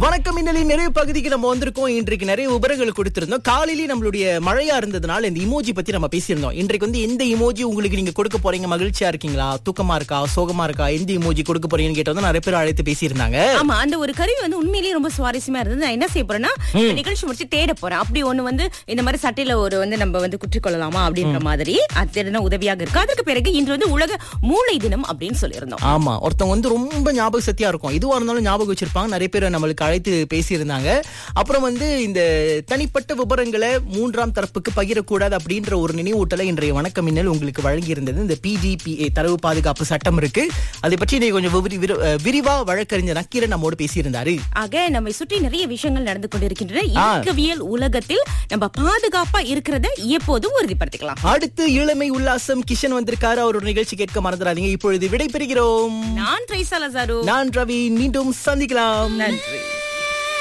வணக்கம் இன்னலின் நிறைவு பகுதிக்கு நம்ம வந்திருக்கோம் இன்றைக்கு நிறைய விவரங்கள் கொடுத்திருந்தோம் காலையிலேயே நம்மளுடைய மழையா இருந்ததுனால இந்த இமோஜி பத்தி நம்ம பேசியிருந்தோம் இன்றைக்கு வந்து எந்த இமோஜி உங்களுக்கு நீங்க கொடுக்க போறீங்க மகிழ்ச்சியா இருக்கீங்களா தூக்கமா இருக்கா சோகமா இருக்கா எந்த இமோஜி கொடுக்க போறீங்கன்னு கேட்டது நிறைய பேர் அழைத்து பேசியிருந்தாங்க ஆமா அந்த ஒரு கருவி வந்து உண்மையிலேயே ரொம்ப சுவாரஸ்யமா இருந்தது நான் என்ன செய்ய போறேன்னா இந்த நிகழ்ச்சி முடிச்சு தேட போறேன் அப்படி ஒண்ணு வந்து இந்த மாதிரி சட்டையில ஒரு வந்து நம்ம வந்து குற்றிக்கொள்ளலாமா அப்படின்ற மாதிரி அது தேடினா உதவியாக இருக்கு அதற்கு பிறகு இன்று வந்து உலக மூளை தினம் அப்படின்னு சொல்லியிருந்தோம் ஆமா ஒருத்தவங்க வந்து ரொம்ப ஞாபக சக்தியா இருக்கும் இதுவா இருந்தாலும் ஞாபகம் வச்சிருப்பாங்க நிறைய பேர் நம்மளுக்கு அழைத்து பேசியிருந்தாங்க அப்புறம் வந்து இந்த தனிப்பட்ட விவரங்களை மூன்றாம் தரப்புக்கு பகிரக்கூடாது அப்படின்ற ஒரு நினைவூட்டலை இன்றைய வணக்க மின்னல் உங்களுக்கு வழங்கி இருந்தது இந்த பிடிபிஏ தரவு பாதுகாப்பு சட்டம் இருக்கு அதை பற்றி நீ கொஞ்சம் விவரி- விரு- அஹ் விரிவா வழக்கறிஞர் நக்கீரன் நம்மோடு பேசியிருந்தாரு ஆக நம்மை சுற்றி நிறைய விஷயங்கள் நடந்து கொண்டிருக்கின்றன இயக்கவியல் உலகத்தில் நம்ம பாதுகாப்பா இருக்கிறத எப்போதும் உறுதிப்படுத்திக்கலாம் அடுத்து இளமை உல்லாசம் கிஷன் வந்திருக்காரு அவரோட நிகழ்ச்சி கேட்க மறந்துடாதீங்க இப்பொழுது விடை பெறுகிறோம் நான் ட்ரைசாலா சாரு நான் ரவி மீண்டும் சந்திக்கலாம் நன்றி